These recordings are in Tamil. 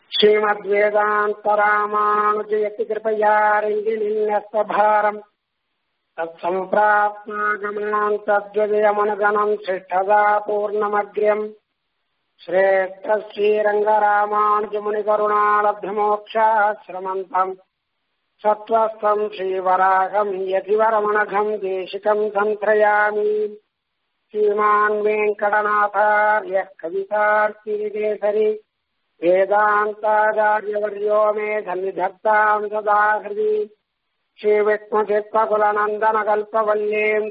श्रीमद्वेदान्तरामानुजयति कृपया रङ्गिनिन्यस्तभारम् तत्सम्प्राप्तागमनाम् तद्वदयमनुगणम् शिष्ठदा पूर्णमग्र्यम् श्रेष्ठ श्रीरङ्गरामानुजमुनिकरुणालब्धमोक्षाश्रमन्तम् सत्त्वस्थम् श्रीवराहम् यतिवरमणघम् देशिकम् सन्त्रयामि श्रीमान् वेङ्कटनाथार्यः कवितार्तिकेसरि वेदान्ताचार्यवर्यो मे धन्निधत्ताम् सदा हृदि श्रीविष्णुचित्तकुलनन्दनकल्पवल्लीम्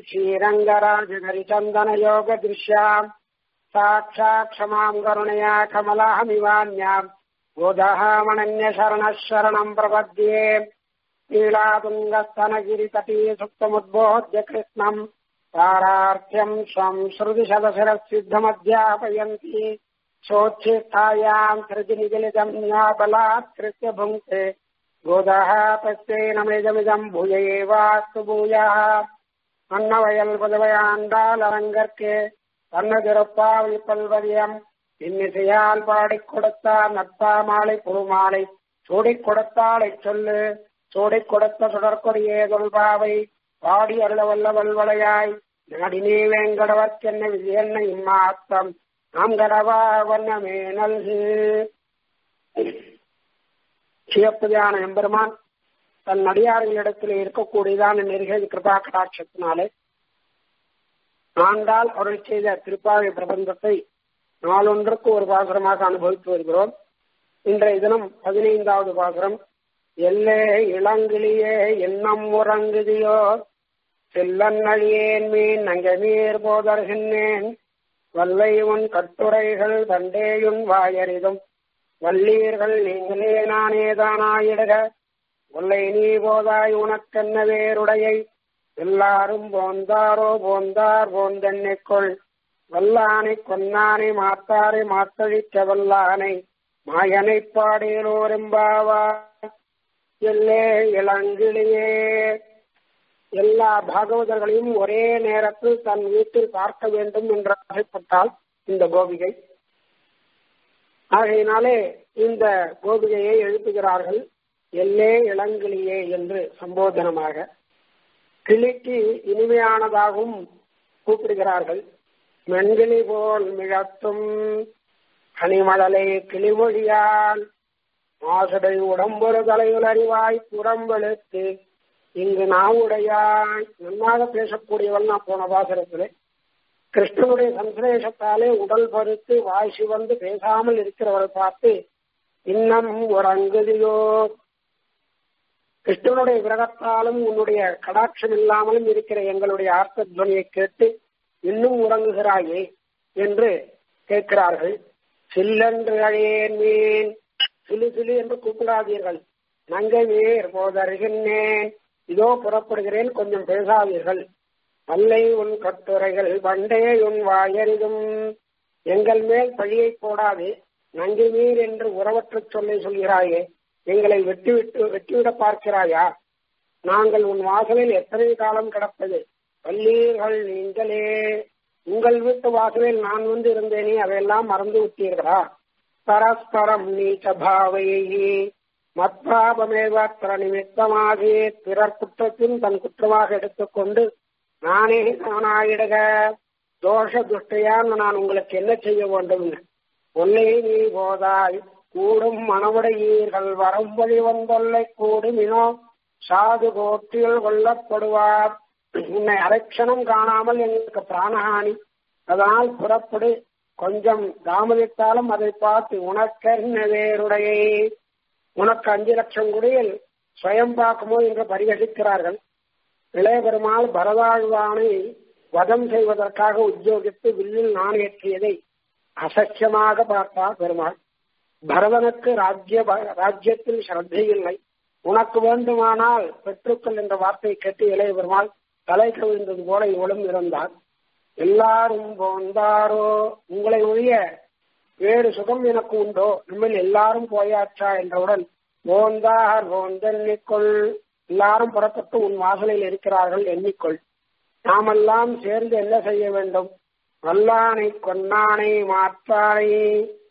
श्रीरङ्गराजहरिचन्दनयोगदृश्याम् साक्षात् क्षमाम् करुणया कमलाहमिवान्याम् गोदहामणन्यशरणः शरणम् प्रपद्ये लीलातुङ्गस्तनगिरितटी सुप्तमुद्बोध्य कृष्णम् पारार्थ्यम् स्वम् श्रुतिशतशिरसिद्धमध्यापयन्ति सोच्छिष्ठायाम् सृजनिगलितम् बलात्कृत्य भुङ्क्ते गोदः तस्यैनमिदमिदम् भूय एवास्तु भूयः அன்னவயல் புதுவையாண்டால் அரங்கற்கு தன்னதிருப்பாவை பல்வதியம் இன்னிசையால் பாடிக் கொடுத்தார் நட்பா மாலை புதுமாலை சூடிக் கொடுத்தாளை சொல்லு சூடிக் கொடுத்த சுடற்கொடியே தொல்பாவை பாடி அருள வல்ல வல்வளையாய் நாடினே வேங்கடவர்க்கென்ன விஜயன்ன இம்மாத்தம் நாம் கடவா வண்ணமே நல்கு சிவப்பதியான எம்பெருமான் தன் நடிகார்களிடத்தில் இருக்கக்கூடியதான நெருகை கிருபா கடாட்சத்தினாலே ஆண்டால் அருள் செய்த திருப்பாவை பிரபந்தத்தை நாளொன்றுக்கு ஒரு பாசுரமாக அனுபவித்து வருகிறோம் இன்றைய தினம் பதினைந்தாவது பாசுரம் எல்லே இளங்கிளியே எண்ணம் உறங்குதியோ செல்லன் அழியேன் மீன் நங்க நீர் போதர்கின்றேன் வல்லை உன் கட்டுரைகள் தண்டேயுன் வாயறிதும் வல்லீர்கள் நீங்களே நானே தானாயிடுக கொல்லை நீ போதாய் உனக்கென்ன வேருடையை எல்லாரும் போந்தாரோ போந்தார் போந்தெண்ணிக்கொள் வல்லானை கொன்னானை மாத்தாரை மாத்தழிக்க வல்லானை மாயனை பாடியலோரெம்பாவா எல்லே இளங்கிளியே எல்லா பாகவதர்களையும் ஒரே நேரத்தில் தன் வீட்டில் பார்க்க வேண்டும் என்று ஆசைப்பட்டால் இந்த கோபிகை ஆகையினாலே இந்த கோபிகையை எழுப்புகிறார்கள் எல்லே இளங்கிளியே என்று சம்போதனமாக கிளிக்கு இனிமையானதாகவும் கூப்பிடுகிறார்கள் மென்கிளி போல் மிழத்தும் கனிமழலை கிளிமொழியால் மாசுடை உடம்பொரு தலையில் அறிவாய் புறம்பெழுத்து இங்கு நாவுடையாய் நன்னாக பேசக்கூடியவள் நான் போன பாசரத்திலே கிருஷ்ணனுடைய சந்திரேஷத்தாலே உடல் பருத்து வாய் சிவந்து பேசாமல் இருக்கிறவரை பார்த்து இன்னம் ஒரு அங்குதியோ கிருஷ்ணனுடைய விரகத்தாலும் உன்னுடைய கடாட்சம் இல்லாமலும் இருக்கிற எங்களுடைய ஆர்த்த துவனியை கேட்டு இன்னும் உறங்குகிறாயே என்று கேட்கிறார்கள் சில்லென்று அழையேன் மீன் சிலு சிலு என்று கூப்பிடாதீர்கள் நங்கை நீர் போதருகின்றேன் இதோ புறப்படுகிறேன் கொஞ்சம் பேசாதீர்கள் அல்லை உன் கட்டுரைகள் பண்டே உன் வாயறிதும் எங்கள் மேல் பழியை போடாதே நங்கை நீர் என்று உறவற்ற சொல்லை சொல்கிறாயே எங்களை வெட்டிவிட்டு வெட்டிவிட பார்க்கிறாயா நாங்கள் உன் வாசலில் எத்தனை காலம் கிடப்பது பள்ளீர்கள் நீங்களே உங்கள் வீட்டு வாசலில் நான் வந்து இருந்தேனே அதையெல்லாம் மறந்து விட்டீர்களா பரஸ்பரம் நீச்ச பாவையே மத்பாபமேவத்திர நிமித்தமாகி பிறர் குற்றத்தின் தன் குற்றமாக எடுத்துக்கொண்டு நானே நானாயிடுக தோஷ துஷ்டையான் நான் உங்களுக்கு என்ன செய்ய வேண்டும் ஒன்னே நீ போதாய் கூடும் மனமுடையீர்கள் வரம்பொழி வந்தொல்லை கூடுமினோ சாது கோட்டில் கொல்லப்படுவார் உன்னை அரைக்ஷணம் காணாமல் எங்களுக்கு பிராணஹானி அதனால் புறப்படு கொஞ்சம் தாமதித்தாலும் அதை பார்த்து உனக்கென்ன வேறுடைய உனக்கு அஞ்சு லட்சம் குடியில் சுயம் பார்க்குமோ என்று பரிகசிக்கிறார்கள் இளைய பெருமாள் பரதாழ்வானை வதம் செய்வதற்காக உத்தியோகித்து வில்லில் நாணேற்றியதை அசக்கியமாக பார்த்தார் பெருமாள் பரதனுக்கு ராஜ்ய ராஜ்யத்தில் ஸ்ரத்தை இல்லை உனக்கு வேண்டுமானால் பெற்றுக்கள் என்ற வார்த்தையை கேட்டு இளைய பெருமாள் தலை கவிழ்ந்தது போல இவளும் இருந்தார் எல்லாரும் போந்தாரோ உங்களை ஒழிய வேறு சுகம் எனக்கு உண்டோ நம்மில் எல்லாரும் போயாச்சா என்றவுடன் போந்தார் போந்தெண்ணிக்கொள் எல்லாரும் புறப்பட்டு உன் வாசலில் இருக்கிறார்கள் எண்ணிக்கொள் நாமெல்லாம் சேர்ந்து என்ன செய்ய வேண்டும் வல்லானை கொன்னானை மாற்றானை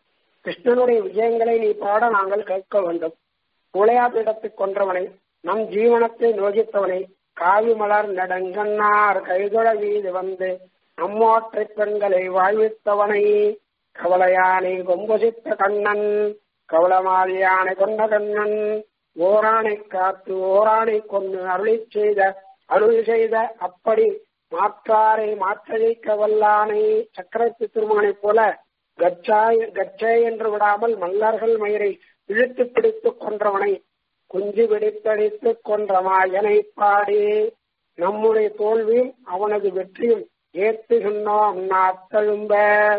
கிருஷ்ணனுடைய விஜயங்களை நீ பாட நாங்கள் கேட்க வேண்டும் உளையாபிடத்தை கொன்றவனை நம் ஜீவனத்தை நோகித்தவனை காவி மலர் நெடுங்கண்ணார் கைதொழ வீது வந்து நம்மோற்றை பெண்களை வாழ்வித்தவனை கவலையானை கொம்புசித்த கண்ணன் கவலமாலியானை கொண்ட கண்ணன் ஓரானை காத்து ஓரானை கொண்டு அருளி செய்த அருள் செய்த அப்படி மாற்றாரை மாற்றழிக்க வல்லானை சக்கரத்து திருமகனைப் போல கச்சாய் கச்சே என்று விடாமல் மல்லர்கள் மயிரை இழுத்து பிடித்துக் கொன்றவனை குஞ்சு பிடித்தடித்து கொன்ற மாயனை பாடி நம்முடைய தோல்வியும் அவனது வெற்றியும் ஏத்துகின்றோம் நாத்தழும்ப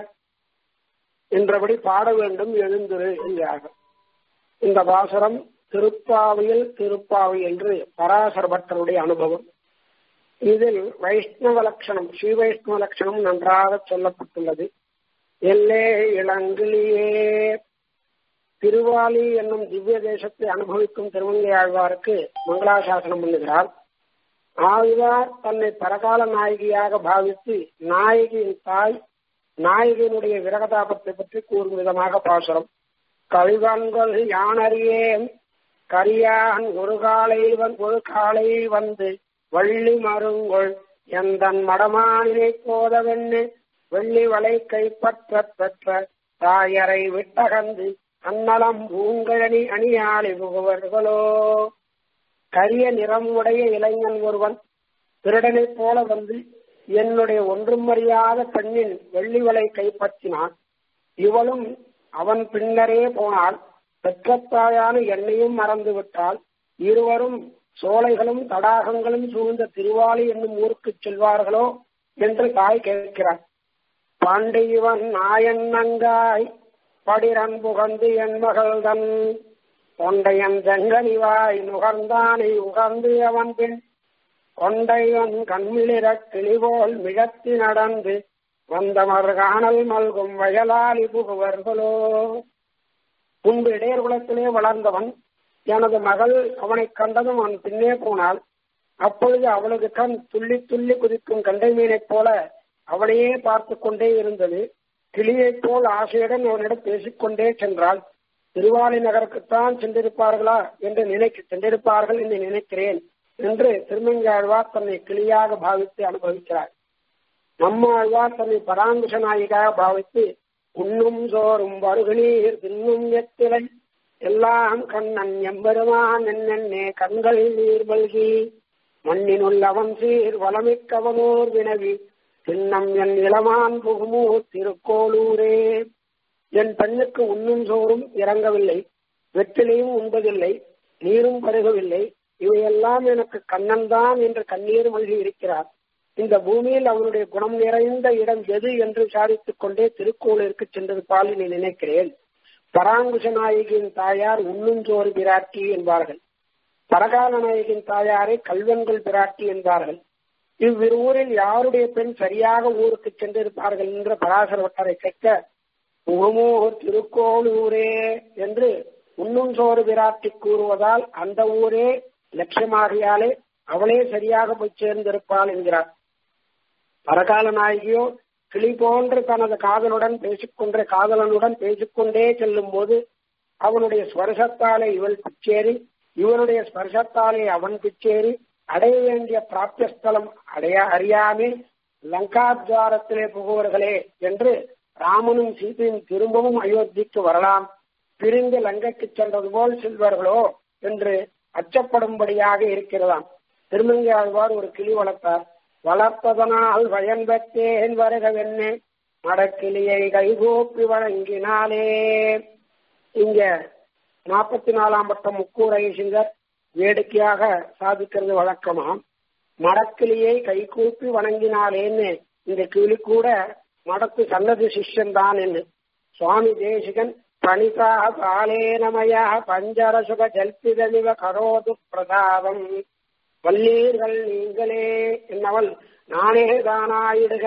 என்றபடி பாட வேண்டும் எழுந்திரு என்கிறார்கள் இந்த பாசுரம் திருப்பாவையில் திருப்பாவை என்று பராசர பட்டருடைய அனுபவம் இதில் வைஷ்ணவ லட்சணம் ஸ்ரீ வைஷ்ணவ லட்சணம் நன்றாக சொல்லப்பட்டுள்ளது எல்லே இளங்கிலியே திருவாலி என்னும் திவ்ய தேசத்தை அனுபவிக்கும் திருமங்கை ஆழ்வாருக்கு மங்களாசாசனம் பண்ணுகிறார் ஆழ்வார் தன்னை பரகால நாயகியாக பாவித்து நாயகியின் தாய் நாயகியினுடைய விரகதாபத்தை பற்றி கூறும் விதமாக பாசுரம் கழிவன்கள் யானறியேன் கரியான் ஒரு காலை ஒரு காலை வந்து வள்ளி மருங்கொள் எந்தன் மடமானினை போதவென்னு வெள்ளி வளை கைப்பற்ற பெற்ற தாயரை விட்டகந்து அன்னலம் பூங்கழனி அணியாளி புகுவர்களோ கரிய நிறம் உடைய இளைஞன் ஒருவன் திருடனைப் போல வந்து என்னுடைய ஒன்றும் அறியாத பெண்ணின் வெள்ளி வலை கைப்பற்றினான் இவளும் அவன் பின்னரே போனால் பெற்றத்தாயான என்னையும் மறந்து விட்டால் இருவரும் சோலைகளும் தடாகங்களும் சூழ்ந்த திருவாலி என்னும் ஊருக்கு செல்வார்களோ என்று தாய் கேட்கிறார் பாண்டியவன் நாயன் நங்காய் படிரன் புகந்து என் மகள்தன் தொண்டையன் செங்கனிவாய் நுகர்ந்தானை உகர்ந்து அவன் பின் கொண்டையன் கண்மிளிரக் கிளிபோல் மிகத்தி நடந்து வந்தமர் காணல் மல்கும் வயலாளி புகுவர்களோ முன்பு இடையர் குலத்திலே வளர்ந்தவன் எனது மகள் அவனை கண்டதும் அவன் பின்னே போனாள் அப்பொழுது அவளது கண் துள்ளி துள்ளி குதிக்கும் கண்டை மீனைப் போல அவனையே பார்த்து கொண்டே இருந்தது கிளியைப் போல் ஆசையுடன் அவனிடம் பேசிக்கொண்டே சென்றாள் திருவாலி நகருக்குத்தான் சென்றிருப்பார்களா என்று நினைக்க சென்றிருப்பார்கள் என்று நினைக்கிறேன் என்று திருமங்காழ்வார் தன்னை கிளியாக பாவித்து அனுபவிக்கிறார் நம்மாழ்வார் தன்னை பராங்குஷ நாயிகாக பாவித்து உண்ணும் சோறும் வருகநீர் தின்னும் எத்திலை எல்லாம் கண்ணன் எம்பெருமான் என்னென்னே கண்கள் நீர் மல்கி மண்ணினுள் அவன் சீர் வளமிக்கவனோர் வினவி தின்னம் என் இளமான் புகுமூர் திருக்கோளூரே என் பெண்ணுக்கு உண்ணும் சோறும் இறங்கவில்லை வெற்றிலையும் உண்பதில்லை நீரும் பருகவில்லை இவையெல்லாம் எனக்கு கண்ணன் தான் என்று கண்ணீர் மல்கி இருக்கிறார் இந்த பூமியில் அவனுடைய குணம் நிறைந்த இடம் எது என்று விசாரித்துக் கொண்டே திருக்கோளிற்கு சென்றது பால் நீ நினைக்கிறேன் பராங்குஷ நாயகியின் தாயார் உண்ணுஞ்சோறு பிராட்டி என்பார்கள் பரகால நாயகின் தாயாரை கல்வன்கள் பிராட்டி என்பார்கள் இவ்விரு ஊரில் யாருடைய பெண் சரியாக ஊருக்கு சென்றிருப்பார்கள் என்ற பராசர வட்டரை கேட்க முகமூர் திருக்கோளூரே என்று உண்ணும் சோறு பிராட்டி கூறுவதால் அந்த ஊரே லட்சியமாகியாலே அவளே சரியாக போய் சேர்ந்திருப்பாள் என்கிறார் பரகால நாயகியோ கிளி போன்று தனது காதலுடன் பேசிக்கொண்ட காதலனுடன் பேசிக்கொண்டே செல்லும் போது அவனுடைய ஸ்பர்சத்தாலே இவள் பிச்சேரி இவனுடைய ஸ்பர்சத்தாலே அவன் பிச்சேரி அடைய வேண்டிய பிராப்தியஸ்தலம் அடைய அறியாமே லங்காத்வாரத்திலே புகுவர்களே என்று ராமனும் சீதையும் திரும்பவும் அயோத்திக்கு வரலாம் பிரிந்து லங்கைக்கு சென்றது போல் செல்வார்களோ என்று அச்சப்படும்படியாக இருக்கிறதாம் திருமங்கை ஆழ்வார் ஒரு கிளி வளர்த்தார் வளர்ப்பதனால் பயன் பெற்றேன் வருகவென்னு மடக்கிளியை கைகூப்பி வழங்கினாலே இங்க நாற்பத்தி நாலாம் பட்டம் முக்கூரை சிங்கர் வேடிக்கையாக சாதிக்கிறது வழக்கமாம் மடக்கிளியை கைகூப்பி வணங்கினாலேன்னு இந்த கிளி கூட மடத்து சன்னதி சிஷ்யன் தான் என்று சுவாமி தேசிகன் பணிதா பாலேனமய பஞ்சரசுக ஜல்பிதமிவ கரோது பிரதாபம் வல்லீர்கள் நீங்களே என்னவள் நானே தானாயிடுக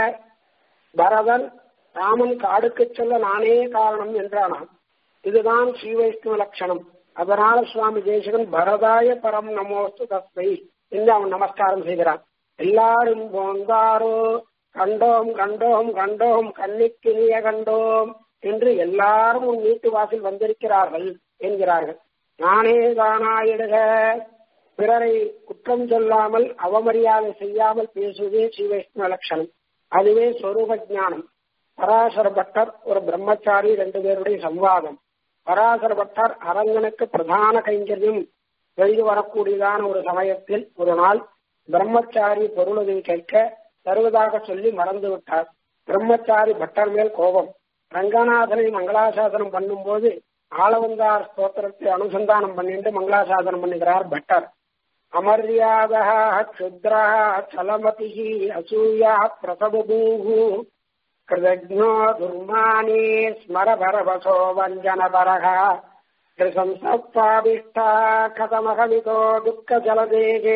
பரதன் ராமன் காடுக்கு செல்ல நானே காரணம் என்றானாம் இதுதான் ஸ்ரீ வைஷ்ணவ லட்சணம் அதனால சுவாமி தேசிகன் பரதாய பரம் நமோஸ்து தஸ்மை என்று அவன் நமஸ்காரம் செய்கிறான் எல்லாரும் போந்தாரோ கண்டோம் கண்டோம் கண்டோம் கண்ணிக்கினிய கண்டோம் என்று எல்லாரும் உன் வீட்டு வாசல் வந்திருக்கிறார்கள் என்கிறார்கள் நானே தானாயிடுக பிறரை குற்றம் சொல்லாமல் அவமரியாதை செய்யாமல் பேசுவதே ஸ்ரீவைஷ்ணவ லட்சணம் அதுவே சொரூப ஞானம் பராசர பட்டர் ஒரு பிரம்மச்சாரி ரெண்டு பேருடைய சம்வாதம் பராசர பட்டர் அரங்கனுக்கு பிரதான கைங்கரியம் எழுதி வரக்கூடியதான ஒரு சமயத்தில் ஒரு நாள் பிரம்மச்சாரி பொருளுதவி கேட்க தருவதாக சொல்லி மறந்து விட்டார் பிரம்மச்சாரி பட்டர் மேல் கோபம் ரங்கநாதனை மங்களாசாசனம் பண்ணும்போது ஆளவந்தார் ஸ்தோத்திரத்தை அனுசந்தானம் பண்ணிட்டு மங்களாசாசனம் பண்ணுகிறார் பட்டர் அமர்யாத க்ஷுத்ரா சலமதி அசூயா பிரசபூஹு கிருதஜ்னோ துர்மானே ஸ்மர பரவசோ வஞ்சன பரக திருசம்சப்பாபிஷ்டா கதமகமிதோ துக்க ஜலதேகே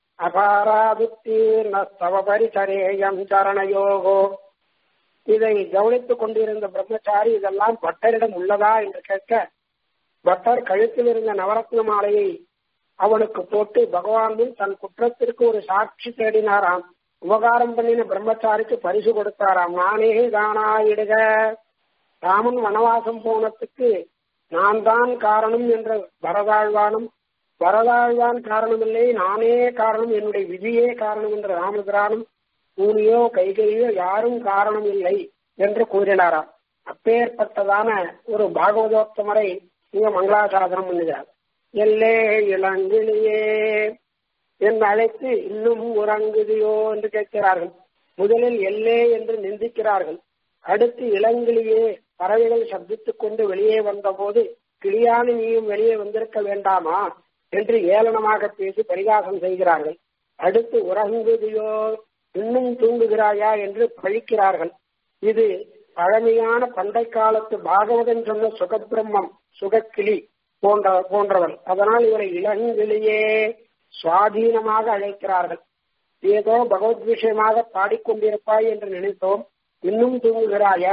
அபாராதுத்தீர்ணஸ்தவ பரிசரேயம் சரணயோகோ இதை கவனித்துக் கொண்டிருந்த பிரம்மச்சாரி இதெல்லாம் பட்டரிடம் உள்ளதா என்று கேட்க பட்டர் கழுத்தில் இருந்த நவரத்ன மாலையை அவனுக்கு போட்டு பகவான் முன் தன் குற்றத்திற்கு ஒரு சாட்சி தேடினாராம் உபகாரம் பண்ணின பிரம்மச்சாரிக்கு பரிசு கொடுத்தாராம் நானே தானாயிடுக ராமன் வனவாசம் போனதுக்கு நான் தான் காரணம் என்ற வரதாழ்வானும் வரதாழ்வான் காரணமில்லை நானே காரணம் என்னுடைய விதியே காரணம் என்ற ராமபிரானும் கூலியோ கைகையோ யாரும் காரணம் இல்லை என்று கூறினாராம் அப்பேற்பட்டதான ஒரு பாகவதோத்தமரை இங்க மங்களாசாசனம் பண்ணுகிறார் எல்லே இளங்கிளியே என்று அழைத்து இன்னும் உறங்குதியோ என்று கேட்கிறார்கள் முதலில் எல்லே என்று நிந்திக்கிறார்கள் அடுத்து இளங்கிளியே பறவைகள் சப்தித்துக் கொண்டு வெளியே வந்தபோது கிளியான நீயும் வெளியே வந்திருக்க வேண்டாமா என்று ஏளனமாக பேசி பரிகாசம் செய்கிறார்கள் அடுத்து உறங்குதியோ இன்னும் தூங்குகிறாயா என்று பழிக்கிறார்கள் இது பழமையான பண்டை காலத்து பாகவதன் சொன்ன சுகபிரம்மம் சுகக்கிளி போன்ற போன்றவள் அதனால் இவரை இளங்கிளியே சுவாதீனமாக அழைக்கிறார்கள் ஏதோ பகவத் விஷயமாக பாடிக்கொண்டிருப்பாய் என்று நினைத்தோம் இன்னும் தூங்குகிறாய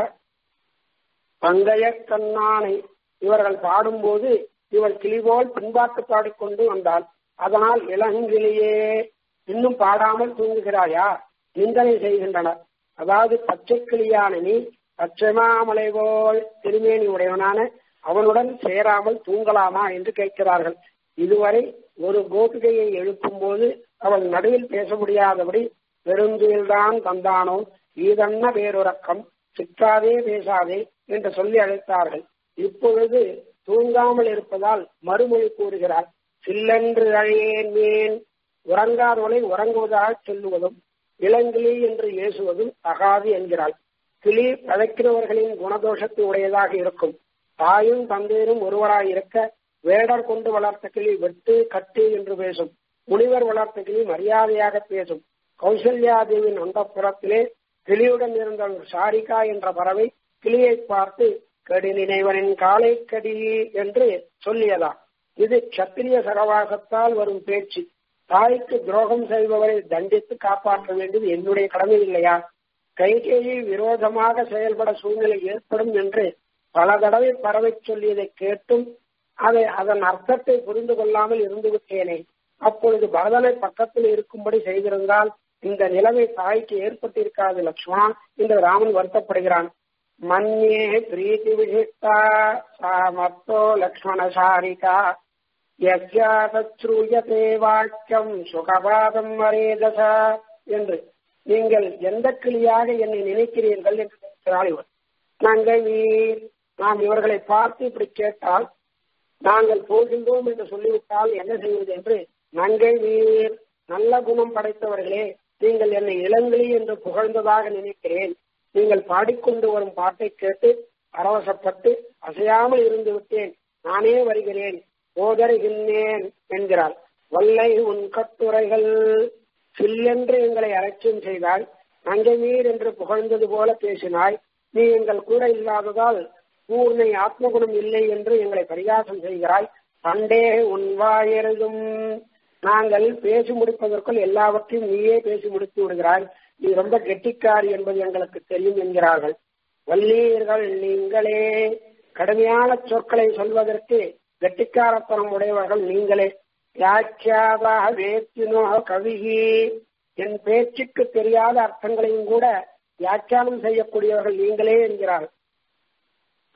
பங்கைய கண்ணானை இவர்கள் பாடும்போது இவள் கிளிபோல் பின்பாட்டு பாடிக்கொண்டு வந்தாள் அதனால் இளங்கிளியே இன்னும் பாடாமல் தூங்குகிறாயா நிந்தனை செய்கின்றனர் அதாவது பச்சை கிளியான நீ பச்சைமாமலை போல் திருமேனி உடையவனான அவனுடன் சேராமல் தூங்கலாமா என்று கேட்கிறார்கள் இதுவரை ஒரு கோபிகையை எழுப்பும் போது அவள் நடுவில் பேச முடியாதபடி பெருந்துயில்தான் தந்தானோ ஈதன்ன பேருறக்கம் சிற்றாதே பேசாதே என்று சொல்லி அழைத்தார்கள் இப்பொழுது தூங்காமல் இருப்பதால் மறுமொழி கூறுகிறார் சில்லென்று அழையேன் மேன் உறங்காதவளை உறங்குவதாக சொல்லுவதும் இளங்கிளி என்று ஏசுவதும் தகாது என்கிறாள் கிளி பழைக்கிறவர்களின் குணதோஷத்தை உடையதாக இருக்கும் தாயும் தந்தையரும் ஒருவராய் இருக்க வேடர் கொண்டு வளர்த்த கிளி வெட்டு கட்டு என்று பேசும் முனிவர் வளர்த்த கிளி மரியாதையாக பேசும் கௌசல்யாதேவின் அந்த புறத்திலே கிளியுடன் இருந்த சாரிகா என்ற பறவை கிளியை பார்த்து கடி நினைவனின் காலை கடி என்று சொல்லியதா இது சத்திரிய சகவாசத்தால் வரும் பேச்சு தாய்க்கு துரோகம் செய்பவரை தண்டித்து காப்பாற்ற வேண்டியது என்னுடைய கடமை இல்லையா கைகேயி விரோதமாக செயல்பட சூழ்நிலை ஏற்படும் என்று பல தடவை பறவை சொல்லியதை கேட்டும் அதை அதன் அர்த்தத்தை புரிந்து கொள்ளாமல் இருந்து விட்டேனே அப்பொழுது பரதனை பக்கத்தில் இருக்கும்படி செய்திருந்தால் இந்த நிலைமை தாய்க்கு ஏற்பட்டிருக்காது லக்ஷ்மணா என்று ராமன் வருத்தப்படுகிறான் மன்யே பிரீத்தி விசிஷ்டா சாமர்த்தோ லக்ஷ்மண சாரிகா யஸ்ரூயதே வாக்கியம் சுகபாதம் வரேதச என்று நீங்கள் எந்த கிளியாக என்னை நினைக்கிறீர்கள் என்று கேட்கிறாள் இவர் நாங்கள் வீர் நாம் இவர்களை பார்த்து இப்படி கேட்டால் நாங்கள் போகின்றோம் என்று சொல்லிவிட்டால் என்ன செய்வது என்று நங்கை வீர் நல்ல குணம் படைத்தவர்களே நீங்கள் என்னை இளங்கிளி என்று புகழ்ந்ததாக நினைக்கிறேன் நீங்கள் பாடிக்கொண்டு வரும் பாட்டை கேட்டு பரவசப்பட்டு அசையாமல் இருந்து விட்டேன் நானே வருகிறேன் போதருகின்றேன் என்கிறாள் வல்லை உன் கட்டுரைகள் சில்லென்று எங்களை அலட்சியம் செய்தாய் நங்கை நீர் என்று புகழ்ந்தது போல பேசினாய் நீ எங்கள் கூட இல்லாததால் பூர்ணை ஆத்மகுணம் இல்லை என்று எங்களை பரிகாசம் செய்கிறாய் பண்டே உன் வாயெழுதும் நாங்கள் பேசி முடிப்பதற்குள் எல்லாவற்றையும் நீயே பேசி முடித்து விடுகிறாய் நீ ரொம்ப கெட்டிக்காரி என்பது எங்களுக்கு தெரியும் என்கிறார்கள் வல்லீர்கள் நீங்களே கடுமையான சொற்களை சொல்வதற்கு கெட்டிக்காரத்தனம் உடையவர்கள் நீங்களே வியாக்கியாதாக வேத்தினோ கவிகி என் பேச்சுக்கு தெரியாத அர்த்தங்களையும் கூட வியாக்கியானம் செய்யக்கூடியவர்கள் நீங்களே என்கிறார்கள்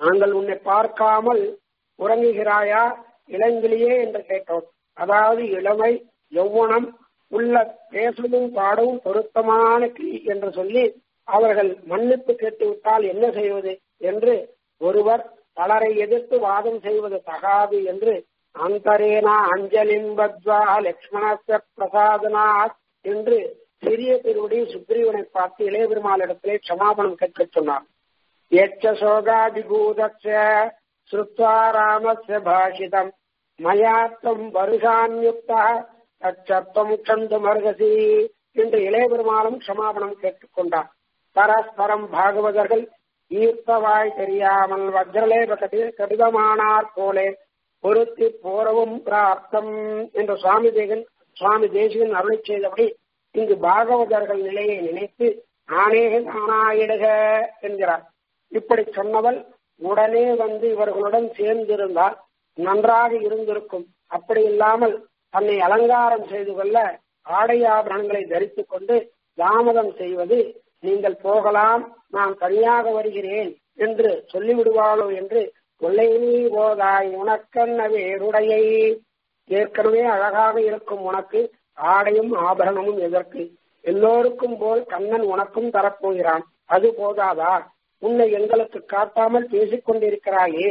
நாங்கள் உன்னை பார்க்காமல் உறங்குகிறாயா இளங்கிலியே என்று கேட்டோம் அதாவது இளமை யௌவனம் உள்ள பேசவும் பாடவும் பொருத்தமான கிளி என்று சொல்லி அவர்கள் மன்னிப்பு கேட்டுவிட்டால் என்ன செய்வது என்று ஒருவர் பலரை எதிர்த்து வாதம் செய்வது தகாது என்று அந்தரேனா அஞ்சலின் பத்வா லக்ஷ்மணஸ்ய பிரசாதனாத் என்று சிறிய திருவடி சுக்ரீவனை பார்த்து இளைய பெருமாளிடத்திலே க்ஷமாபணம் கேட்கச் சொன்னார் எச்ச சோகாதிபூதச்ச ஸ்ருத்வா ராமஸ்ய பாஷிதம் மயாத்தம் வருஷான்யுக்தா தச்சத்தம் கண்டு மருகசி என்று இளைய பெருமாளும் க்ஷமாபணம் கேட்டுக்கொண்டார் பரஸ்பரம் பாகவதர்கள் ஈர்த்தவாய் தெரியாமல் வஜ்ரலேப கடி கடிதமானார் போலே பொருத்தி போரவும் பிராப்தம் என்று சுவாமி தேகன் சுவாமி தேசிகன் அருளை செய்தபடி இங்கு பாகவதர்கள் நிலையை நினைத்து நானே தானாயிடுக என்கிறார் இப்படி சொன்னவள் உடனே வந்து இவர்களுடன் சேர்ந்திருந்தால் நன்றாக இருந்திருக்கும் அப்படி இல்லாமல் தன்னை அலங்காரம் செய்து கொள்ள ஆடை ஆபரணங்களை தரித்துக் கொண்டு தாமதம் செய்வது நீங்கள் போகலாம் நான் தனியாக வருகிறேன் என்று சொல்லிவிடுவாளோ என்று கொள்ளையினி போதாய் உனக்கன்ன வேறுடையை ஏற்கனவே அழகாக இருக்கும் உனக்கு ஆடையும் ஆபரணமும் எதற்கு எல்லோருக்கும் போல் கண்ணன் உனக்கும் தரப்போகிறான் அது போதாதா உன்னை எங்களுக்கு காட்டாமல் பேசிக் கொண்டிருக்கிறாயே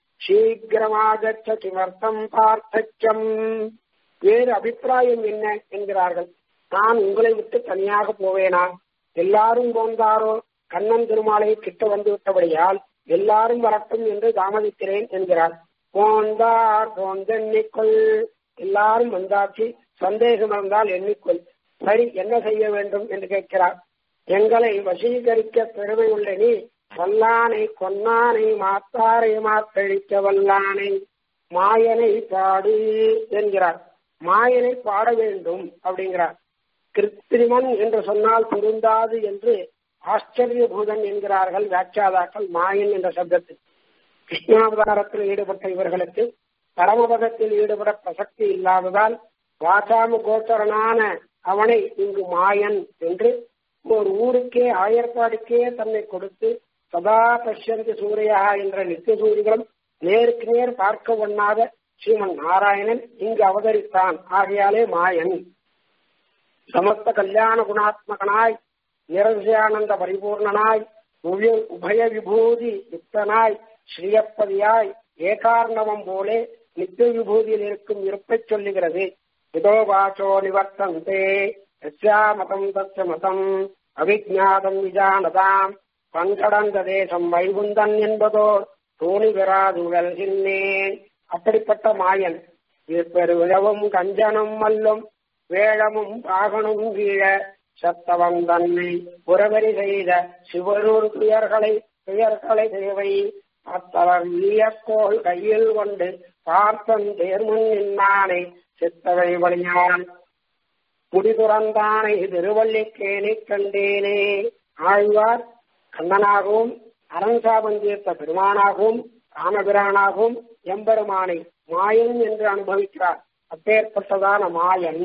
சீக்கிரமாக கிமர்த்தம் பார்த்தச்சம் வேறு அபிப்பிராயம் என்ன என்கிறார்கள் நான் உங்களை விட்டு தனியாக போவேனா எல்லாரும் போந்தாரோ கண்ணன் திருமாலை கிட்ட வந்து விட்டபடியால் எல்லாரும் வரட்டும் என்று தாமதிக்கிறேன் என்கிறார் போந்தார் போந்தெண்ணிக்கொள் எல்லாரும் வந்தாச்சு சந்தேகம் இருந்தால் எண்ணிக்கொள் சரி என்ன செய்ய வேண்டும் என்று கேட்கிறார் எங்களை வசீகரிக்க பெருமை உள்ள நீ வல்லானை கொன்னானை மாத்தாரை மாத்தழிக்க வல்லானை மாயனை பாடு என்கிறார் மாயனை பாட வேண்டும் அப்படிங்கிறார் கிருத்திரிமன் என்று சொன்னால் பொருந்தாது என்று ஆச்சரியபூதன் என்கிறார்கள் வியாக்கியாதாக்கள் மாயன் என்ற சப்தத்தில் கிருஷ்ணாவதாரத்தில் ஈடுபட்ட இவர்களுக்கு பரமபதத்தில் ஈடுபட பிரசக்தி இல்லாததால் வாசாம கோச்சரனான அவனை இங்கு மாயன் என்று ஒரு ஊருக்கே ஆயர்பாடுக்கே தன்னை கொடுத்து சதா பஷ்யந்தி சூரியா என்ற நித்திய சூரிகளும் நேருக்கு நேர் பார்க்க ஒண்ணாத ஸ்ரீமன் நாராயணன் இங்கு அவதரித்தான் ஆகையாலே மாயன் சமஸ்த கல்யாண குணாத்மகனாய் நிரதியானந்த பரிபூர்ணனாய் உபய விபூதி யுக்தனாய் ஸ்ரீயப்பதியாய் ஏகார்ணவம் போலே நித்திய விபூதியில் இருக்கும் இருப்பை சொல்லுகிறது இதோ வாச்சோ நிவர்த்தந்தே மதம் தச்ச மதம் அவிஜாதம் விஜானதாம் பங்கடந்த தேசம் வைகுந்தன் என்பதோ தோணி பெறாது வெல்கின்றேன் அப்படிப்பட்ட மாயன் பெருவிழவும் கஞ்சனும் மல்லும் வேழமும் பாகனும் கீழ சத்தவம் தன்னை புறவரி செய்த சிவனூர் துயர்களை துயர்களை தேவை அத்தவர் வீயக்கோள் கையில் கொண்டு பார்த்தன் தேர்முன் நின்னானை சித்தவை வழியான் முடிதுறந்தானை திருவள்ளிக்கேணி கண்டேனே ஆழ்வார் கண்ணனாகவும் அரண்சாபம் தீர்த்த பெருமானாகவும் ராமபிரானாகவும் எம்பெருமானை மாயன் என்று அனுபவிக்கிறார் அப்பேற்பட்டதான மாயன்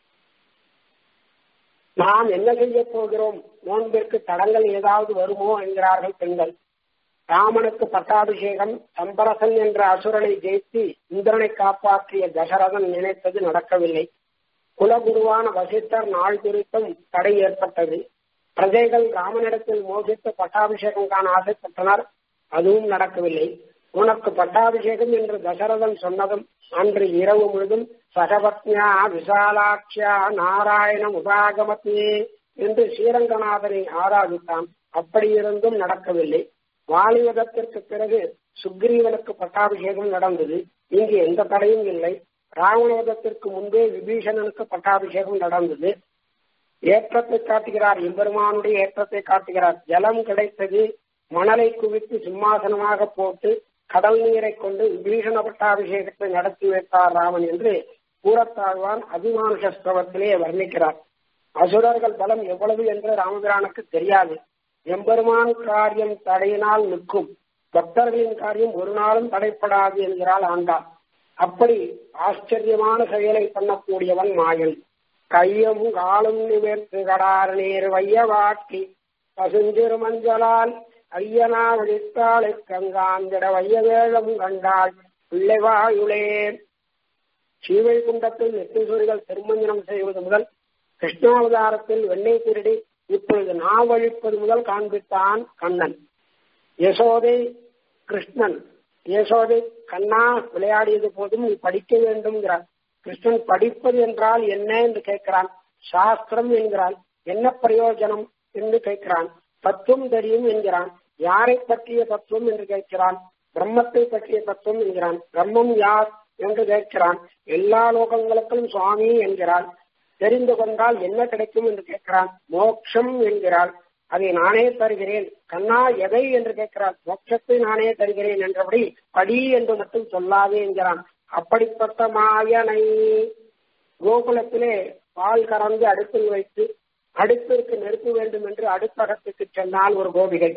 நாம் என்ன செய்ய போகிறோம் நோன்பிற்கு தடங்கள் ஏதாவது வருமோ என்கிறார்கள் பெண்கள் ராமனுக்கு பட்டாபிஷேகம் சம்பரசன் என்ற அசுரனை ஜெயித்து இந்திரனை காப்பாற்றிய தசரதன் நினைத்தது நடக்கவில்லை குலகுருவான வசித்தர் நாள் குறித்தும் தடை ஏற்பட்டது பிரஜைகள் ராமனிடத்தில் மோசித்து பட்டாபிஷேகம் காண ஆசைப்பட்டனர் அதுவும் நடக்கவில்லை உனக்கு பட்டாபிஷேகம் என்று தசரதன் சொன்னதும் அன்று இரவு முழுதும் சகபத்யா விசாலாட்சியா நாராயணம் உபாகமத்தே என்று ஸ்ரீரங்கநாதனை ஆராதித்தான் அப்படியிருந்தும் நடக்கவில்லை வாலிவதத்திற்கு பிறகு சுக்ரீவனுக்கு பட்டாபிஷேகம் நடந்தது இங்கு எந்த தடையும் இல்லை ராவணவதத்திற்கு முன்பே விபீஷணனுக்கு பட்டாபிஷேகம் நடந்தது ஏற்றத்தை காட்டுகிறார் எம்பெருமானுடைய ஏற்றத்தை காட்டுகிறார் ஜலம் கிடைத்தது மணலை குவித்து சிம்மாசனமாக போட்டு கடல் நீரை கொண்டு விபீஷண பட்டாபிஷேகத்தை நடத்தி வைத்தார் ராமன் என்று கூறத்தாழ்வான் அபிமானுஷஸ்தவத்திலே வர்ணிக்கிறார் அசுரர்கள் பலம் எவ்வளவு என்று ராமபிரானுக்கு தெரியாது எம்பெருமான் காரியம் தடையினால் நிற்கும் பக்தர்களின் காரியம் ஒரு நாளும் தடைப்படாது என்கிறாள் ஆண்டாள் அப்படி ஆச்சரியமான செயலை பண்ணக்கூடியவன் மாயன் கையும் காலும் நிமிர்த்து கடார் நீர் வைய வாட்டி பசுஞ்சிறு மஞ்சளால் ஐயனா விழித்தாளை கங்காந்திட வையவேழம் கண்டாள் பிள்ளைவாயுளே ஸ்ரீவைகுண்டத்தில் நெத்தீஸ்வரிகள் திருமஞ்சனம் செய்வது முதல் கிருஷ்ணாவதாரத்தில் வெண்ணெய் திருடி இப்பொழுது நாவழிப்பது முதல் காண்பித்தான் கண்ணன் யசோதை கிருஷ்ணன் யசோதை கண்ணா விளையாடியது போதும் நீ படிக்க வேண்டும்ங்கிறான் கிருஷ்ணன் படிப்பது என்றால் என்ன என்று கேட்கிறான் சாஸ்திரம் என்கிறான் என்ன பிரயோஜனம் என்று கேட்கிறான் தத்துவம் தெரியும் என்கிறான் யாரை பற்றிய தத்துவம் என்று கேட்கிறான் பிரம்மத்தை பற்றிய தத்துவம் என்கிறான் பிரம்மம் யார் என்று கேட்கிறான் எல்லா லோகங்களுக்கும் சுவாமி என்கிறான் தெரிந்து கொண்டால் என்ன கிடைக்கும் என்று கேட்கிறான் மோட்சம் என்கிறாள் அதை நானே தருகிறேன் கண்ணா எதை என்று கேட்கிறான் மோட்சத்தை நானே தருகிறேன் என்றபடி படி என்று மட்டும் சொல்லாதே என்கிறான் அப்படிப்பட்ட மாயனை கோகுலத்திலே பால் கறந்து அடுப்பில் வைத்து அடுப்பிற்கு நெருப்பு வேண்டும் என்று அடுப்பகத்துக்கு சென்றால் ஒரு கோபிகை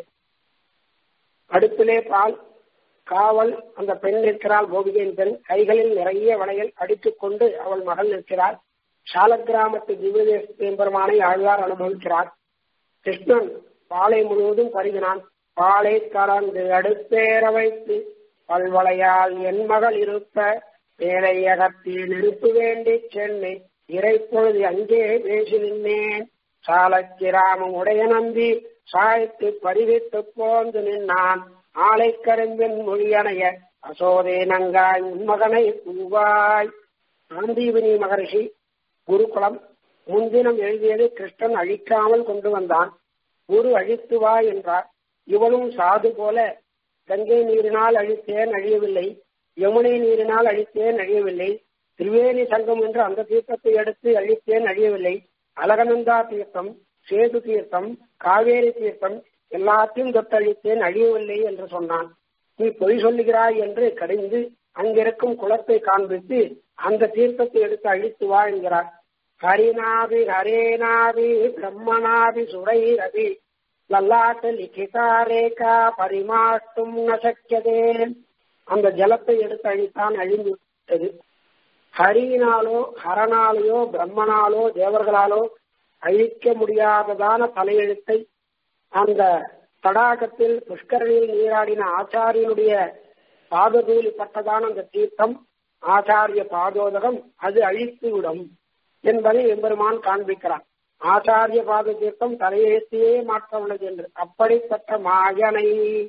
அடுப்பிலே பால் காவல் அந்த பெண் நிற்கிறாள் கோபிகையின் பெண் கைகளில் நிறைய வளையல் அடித்துக் கொண்டு அவள் மகள் நிற்கிறாள் சாலக்கிராமத்து திவ்யதேச பெருமானை ஆழ்வார் அனுபவிக்கிறார் கிருஷ்ணன் பாலை முழுவதும் பருகினான் பாலை கறந்து அடுப்பேற வைத்து பல்வளையால் என் மகள் இருப்ப வேலை அகத்தில் நெருப்பு வேண்டி சென்னை இறைப்பொழுது அங்கே பேசி நின்றேன் சாலக்கிராமம் உடைய நம்பி சாய்த்து பரிவித்து போந்து நின்னான் ஆலை கரும்பின் மொழியணைய அசோதே நங்காய் உன்மகனை பூவாய் சாந்தீவினி மகரிஷி குருகுலம் முன்தினம் எழுதியது கிருஷ்ணன் அழிக்காமல் கொண்டு வந்தான் குரு அழித்து வா என்றார் இவனும் சாது போல கங்கை நீரினால் அழித்தேன் அழியவில்லை யமுனை நீரினால் அழித்தேன் அழியவில்லை திரிவேணி சங்கம் என்று அந்த தீர்த்தத்தை எடுத்து அழித்தேன் அழியவில்லை அலகநந்தா தீர்த்தம் சேது தீர்த்தம் காவேரி தீர்த்தம் எல்லாத்தையும் தொட்டழித்தேன் அழியவில்லை என்று சொன்னான் நீ பொய் சொல்லுகிறாய் என்று கடிந்து அங்கிருக்கும் குளத்தை காண்பித்து அந்த தீர்த்தத்தை எடுத்து அழித்து வா என்கிறார் ஹரிநாபி ஹரேநாபி பிரம்மநாபி சுரைரபி லல்லாட்ட லிகிதா ரேகா பரிமாட்டும் நசக்கியதே அந்த ஜலத்தை எடுத்து அழித்தான் அழிந்து விட்டது ஹரியினாலோ ஹரனாலேயோ பிரம்மனாலோ தேவர்களாலோ அழிக்க முடியாததான தலையெழுத்தை அந்த தடாகத்தில் புஷ்கரணியில் நீராடின ஆச்சாரியனுடைய பாததூலி பட்டதான அந்த தீர்த்தம் ஆச்சாரிய பாதோதகம் அது அழித்து விடும் என்பதை எம்பெருமான் காண்பிக்கிறான் ஆச்சாரிய பாத தீர்த்தம் தலையெழுத்தையே மாற்ற உள்ளது என்று அப்படிப்பட்ட மாயனை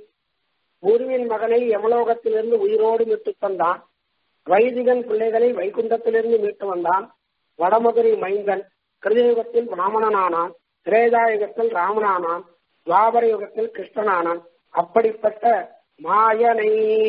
குருவின் மகனை யமலோகத்திலிருந்து உயிரோடு மீட்டு தந்தான் வைதிகன் பிள்ளைகளை வைகுண்டத்திலிருந்து மீட்டு வந்தான் வடமதுரை மைந்தன் கிருதயுகத்தில் பிராமணனானான் திரேதாயுகத்தில் ராமனானான் துவாபர யுகத்தில் கிருஷ்ணனானான் அப்படிப்பட்ட மாயனை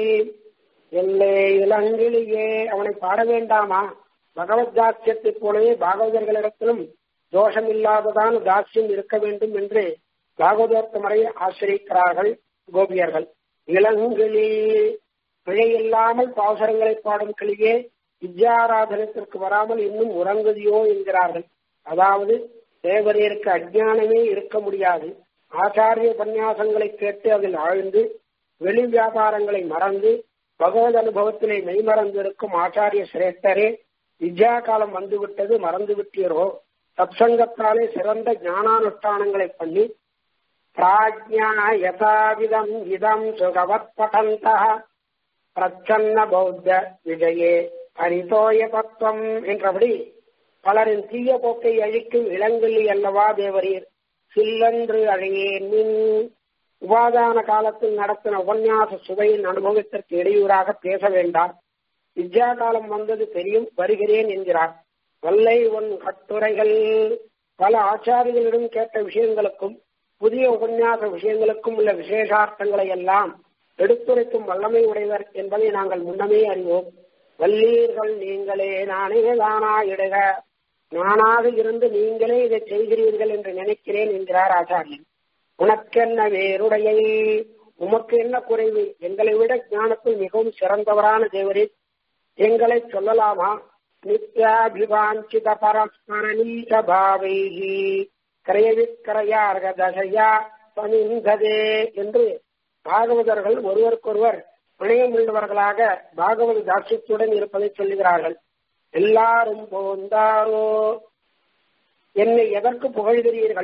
எல்லே இளங்கிலியே அவனை பாட வேண்டாமா பகவத் தாட்சியத்தைப் போலவே பாகவதர்களிடத்திலும் தோஷம் இல்லாததான் தாட்சியம் இருக்க வேண்டும் என்று பாகவதோத்தமரை ஆசிரிக்கிறார்கள் கோபியர்கள் இளங்கிளி பிழை இல்லாமல் பாசரங்களை பாடும் கிளியே வித்யாராதனத்திற்கு வராமல் இன்னும் உறங்குதியோ என்கிறார்கள் அதாவது தேவரீருக்கு அஜானமே இருக்க முடியாது ஆச்சாரிய உபன்யாசங்களை கேட்டு அதில் ஆழ்ந்து வெளி வியாபாரங்களை மறந்து பகவத் அனுபவத்திலே மெய்மறந்து இருக்கும் ஆச்சாரிய சிரேஷ்டரே வித்யா காலம் வந்துவிட்டது மறந்து விட்டீரோ சத்சங்கத்தாலே சிறந்த ஞானானுஷ்டானங்களை பண்ணி பிராஜ்யா யதாவிதம் இதம் சுகவத் படந்த பிரச்சன்ன பௌத்த விஜயே பரிதோய தத்துவம் என்றபடி பலரின் தீய போக்கை அழிக்கும் இளங்கல்லி அல்லவா தேவரீர் சில்லன்று அழையேன் மின் உபாதான காலத்தில் நடத்தின உபன்யாச சுவையின் அனுபவத்திற்கு இடையூறாக பேச வேண்டாம் வித்யா காலம் வந்தது தெரியும் வருகிறேன் என்கிறார் வல்லை உன் கட்டுரைகள் பல ஆச்சாரிகளிடம் கேட்ட விஷயங்களுக்கும் புதிய உபன்யாச விஷயங்களுக்கும் உள்ள விசேஷார்த்தங்களை எல்லாம் எடுத்துரைக்கும் வல்லமை உடையவர் என்பதை நாங்கள் முன்னமே அறிவோம் வல்லீர்கள் நீங்களே நானே தானா இடுக நானாக இருந்து நீங்களே இதை செய்கிறீர்கள் என்று நினைக்கிறேன் என்கிறார் ஆச்சாரியன் உனக்கென்ன வேறுடைய உமக்கு என்ன குறைவு எங்களை விட ஞானத்தில் மிகவும் சிறந்தவரான தேவரே எங்களை சொல்லலாமா நித்யாபிவாஞ்சித பரஸ்பர நீச்ச பாவைகி கிரயவிக்கிரயார்க தசையா சமிந்ததே என்று பாகவதர்கள் ஒருவருக்கொருவர் பிணையமுள்ளவர்களாக பாகவத தாட்சியத்துடன் இருப்பதை சொல்லுகிறார்கள் எல்லாரும் போந்தாரோ என்னை எதற்கு புகழ்கிறீர்கள்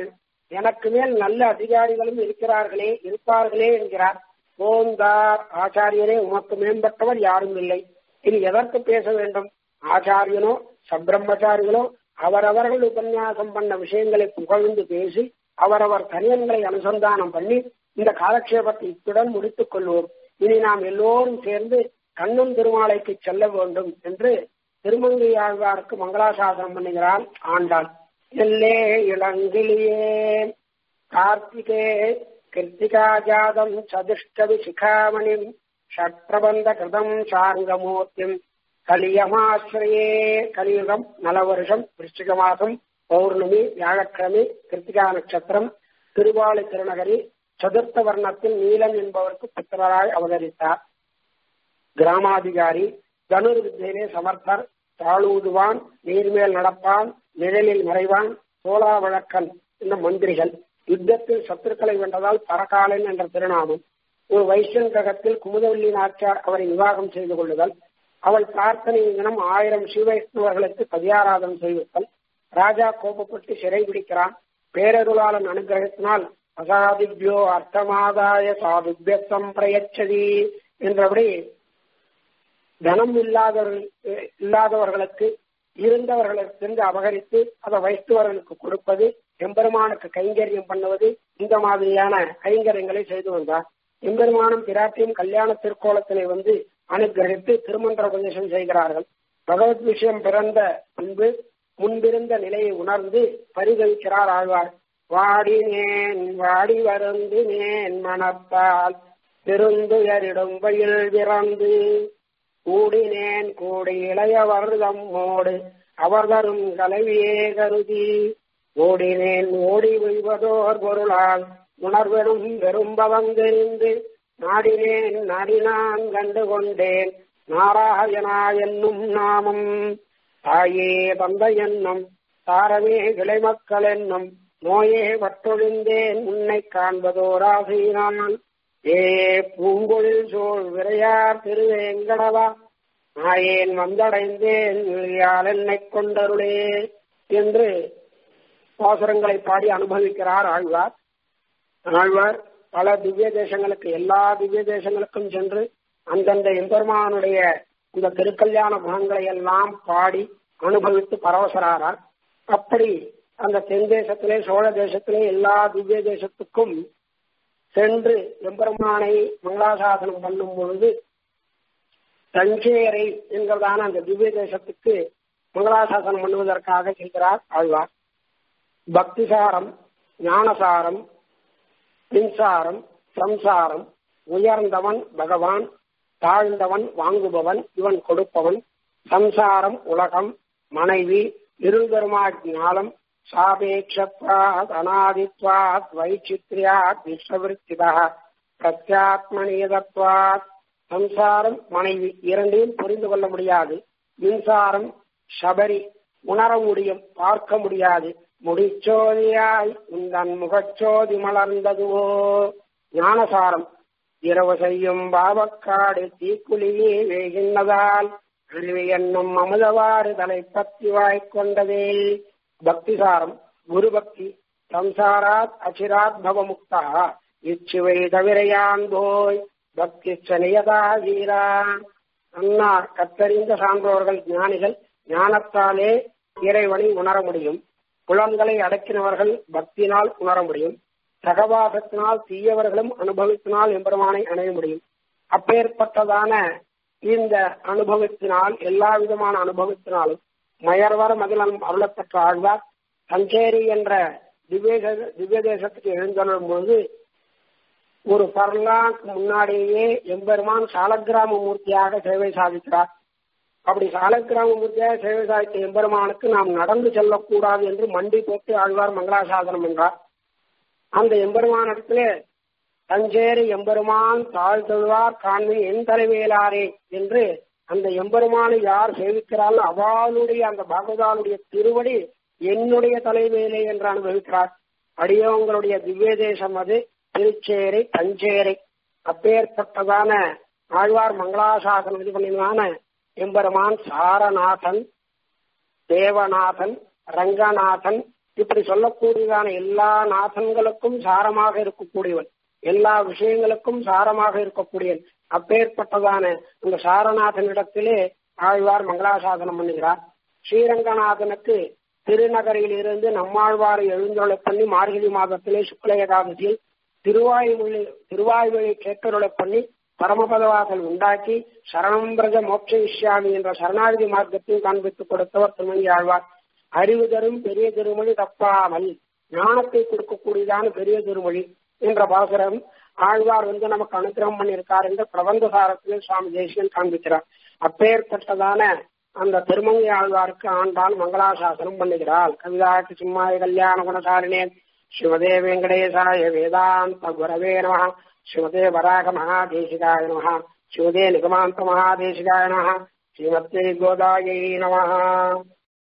எனக்கு மேல் நல்ல அதிகாரிகளும் இருக்கிறார்களே இருப்பார்களே என்கிறார் போந்தார் ஆச்சாரியரே உமக்கு மேம்பட்டவர் யாரும் இல்லை இனி எதற்கு பேச வேண்டும் ஆச்சாரியனோ சம்பிரம்மச்சாரிகளோ அவரவர்கள் உபன்யாசம் பண்ண விஷயங்களை புகழ்ந்து பேசி அவரவர் தனியன்களை அனுசந்தானம் பண்ணி இந்த காலக்ஷேபத்தை இத்துடன் முடித்துக் கொள்வோம் இனி நாம் எல்லோரும் சேர்ந்து கண்ணன் திருமாலைக்கு செல்ல வேண்டும் என்று திருமங்கை ஆழ்வாருக்கு மங்களாசாசனம் பண்ணுகிறாள் ஆண்டாள் எல்லே இளங்கிலியே கார்த்திகே கிருத்திகா ஜாதம் சதுஷ்டவி சிகாமணிம் ஷட்பிரபந்த கிருதம் சார்கமூர்த்திம் கலியமாசிரியே கலியுகம் நல வருஷம் விருச்சிக மாசம் பௌர்ணமி வியாழக்கிழமை கிருத்திகா நட்சத்திரம் திருவாளி திருநகரி சதுர்த்த வர்ணத்தில் நீலன் என்பவருக்கு புத்திரராய் அவதரித்தார் கிராமாதிகாரி தனுர் வித்தியிலே சமர்த்தர் தாழூதுவான் நீர்மேல் நடப்பான் நிழலில் மறைவான் சோழா வழக்கன் என்ற மந்திரிகள் யுத்தத்தில் சத்துருக்களை வென்றதால் பரகாலன் என்ற திருநாமம் ஒரு வைஷ்ணன் கிரகத்தில் குமுதவல்லி நாச்சார் அவரை விவாகம் செய்து கொள்ளுதல் அவள் பிரார்த்தனை தினம் ஆயிரம் சிவவைஷ்ணவர்களுக்கு பதியாராதம் செய்வித்தல் ராஜா கோபப்பட்டு சிறை பிடிக்கிறான் பேரருளாளன் அனுகிரகத்தினால் அசாதிபியோ அர்த்தமாதாய சாதுபியத்தம் பிரயச்சதி என்றபடி தனம் இல்லாதவர்கள் இல்லாதவர்களுக்கு இருந்தவர்களுக்கு அபகரித்து அதை வைஷ்ணவர்களுக்கு கொடுப்பது எம்பெருமானுக்கு கைங்கரியம் பண்ணுவது இந்த மாதிரியான கைங்கரியங்களை செய்து வந்தார் எம்பெருமானும் பிராட்டியும் கல்யாண திருக்கோலத்திலே வந்து அனுகிரகித்து திருமன்ற உபதேசம் செய்கிறார்கள் பகவத் விஷயம் பிறந்த முன்பு முன்பிருந்த நிலையை உணர்ந்து பரிதவிக்கிறார் ஆழ்வார் வாடினேன் வாடி வருந்தினேன் மனத்தால் பெருந்துயரிடும் வயல் விறந்து கூடினேன் கூடி இளையவர் தம்மோடு அவர் தரும் கலவியே கருதி ஓடினேன் ஓடி ஒய்வதோர் பொருளால் உணர்வெனும் வெறும்பவந்தெறிந்து நாடினேன் நாடினான் கண்டு கொண்டேன் நாராயணா என்னும் நாமம் தாயே தந்தை என்னும் தாரமே கிளைமக்கள் என்னும் நோயே வட்டொழிந்தேன் உன்னை காண்பதோராசையினான் ஏ பூங்கொழில் சோழ் விரையார் திருவேங்கடவா நாயேன் வந்தடைந்தேன் யால் என்னை கொண்டருளே என்று பாசுரங்களை பாடி அனுபவிக்கிறார் ஆழ்வார் ஆழ்வார் பல திவ்ய தேசங்களுக்கு எல்லா திவ்ய தேசங்களுக்கும் சென்று அந்தந்த எம்பெருமானுடைய இந்த திருக்கல்யாண குணங்களை எல்லாம் பாடி அனுபவித்து பரவசராரார் அப்படி அந்த தென் தேசத்திலே சோழ தேசத்திலே எல்லா திவ்ய தேசத்துக்கும் சென்று எம்பெருமானை மங்களாசாசனம் பண்ணும் பொழுது தஞ்சேரை என்கிறதான அந்த திவ்ய தேசத்துக்கு மங்களாசாசனம் பண்ணுவதற்காக செல்கிறார் ஆழ்வார் பக்திசாரம் ஞானசாரம் மின்சாரம் சம்சாரம் உயர்ந்தவன் பகவான் தாழ்ந்தவன் வாங்குபவன் இவன் கொடுப்பவன் சம்சாரம் உலகம் மனைவி இருள்பெருமா ஞானம் சாபேட்சத்வாத் அநாதித்வாத் வைச்சித்ரியாத் விஸ்வவிருத்திதா பிரத்யாத்மனியதத்வாத் சம்சாரம் மனைவி இரண்டையும் புரிந்து கொள்ள முடியாது மின்சாரம் சபரி உணர முடியும் பார்க்க முடியாது முடிச்சோதியாய் உந்தன் முகச்சோதி மலர்ந்ததுவோ ஞானசாரம் இரவு செய்யும் பாவக்காடு தீக்குழியே வேகின்றதால் அருவி என்னும் அமுதவாறு தலை பத்தி வாய்க்கொண்டதே பக்திசாரம் குரு பக்தி சம்சாராத் அச்சிராத் பவமுக்தா இச்சுவை தவிரையான் போய் பக்தி சனியதா வீரா அண்ணா கத்தறிந்த சான்றோர்கள் ஞானிகள் ஞானத்தாலே இறைவனை உணர முடியும் புலன்களை அடக்கினவர்கள் பக்தினால் உணர முடியும் சகவாசத்தினால் தீயவர்களும் அனுபவித்தினால் எம்பெருமானை அணைய முடியும் அப்பேற்பட்டதான இந்த அனுபவத்தினால் எல்லா விதமான அனுபவத்தினாலும் மயர்வர மதிலம் அருளப்பெற்ற ஆழ்வார் சஞ்சேரி என்ற திவ்ய திவ்ய தேசத்துக்கு எழுந்தருளும் பொழுது ஒரு பர்லாக்கு முன்னாடியே எம்பெருமான் சாலக்கிராம மூர்த்தியாக சேவை சாதிக்கிறார் அப்படி சாலக்கிராம மூர்த்தியாக சேவை சாதித்த எம்பெருமானுக்கு நாம் நடந்து செல்லக்கூடாது என்று மண்டி போட்டு ஆழ்வார் மங்களாசாசனம் என்றார் அந்த எம்பெருமானிடத்திலே தஞ்சேரி எம்பெருமான் தாழ்த்தொழுவார் காண்பின் என் தலைமையிலாரே என்று அந்த எம்பெருமானை யார் சேவிக்கிறாள் அவளுடைய அந்த பகவதாளுடைய திருவடி என்னுடைய தலைமையிலே என்று அனுபவிக்கிறார் அடியவங்களுடைய திவ்ய தேசம் அது திருச்சேரி தஞ்சேரி அப்பேற்பட்டதான ஆழ்வார் மங்களாசாசனம் இது பண்ணினான எம்பெருமான் சாரநாதன் தேவநாதன் ரங்கநாதன் இப்படி சொல்லக்கூடியதான எல்லா நாதன்களுக்கும் சாரமாக இருக்கக்கூடியவன் எல்லா விஷயங்களுக்கும் சாரமாக இருக்கக்கூடியவன் அப்பேற்பட்டதான இந்த சாரநாதனிடத்திலே ஆழ்வார் மங்களாசாசனம் பண்ணுகிறார் ஸ்ரீரங்கநாதனுக்கு திருநகரில் இருந்து நம்மாழ்வாரை எழுந்தொழை பண்ணி மார்கழி மாதத்திலே சுக்ல ஏகாதசியில் திருவாய்மொழி திருவாய்மொழி கேட்டருளை பண்ணி பரமபதவாசல் உண்டாக்கி சரணம் பிரஜ மோட்ச விஷயாமி என்ற சரணாகதி மார்க்கத்தையும் காண்பித்துக் கொடுத்தவர் திருமங்கி ஆழ்வார் அறிவு தரும் பெரிய திருமொழி தப்பாமல் ஞானத்தை கொடுக்கக்கூடியதான பெரிய திருமொழி என்ற பாசுரம் ஆழ்வார் வந்து நமக்கு அனுகிரகம் பண்ணியிருக்கார் என்று பிரபந்த சாரத்திலே சுவாமி தேசிகன் காண்பிக்கிறார் அப்பேற்பட்டதான அந்த திருமங்கை ஆழ்வாருக்கு ஆண்டாள் மங்களாசாசனம் பண்ணுகிறாள் கவிதாக்கு சிம்மாய கல்யாண குணசாரிணே சிவதே வெங்கடேசாய வேதாந்த குரவே நம சிவதே வராக மகாதேசிகாய நம சிவதே நிகமாந்த மகாதேசிகாய நம ஸ்ரீமத்தே கோதாயை நம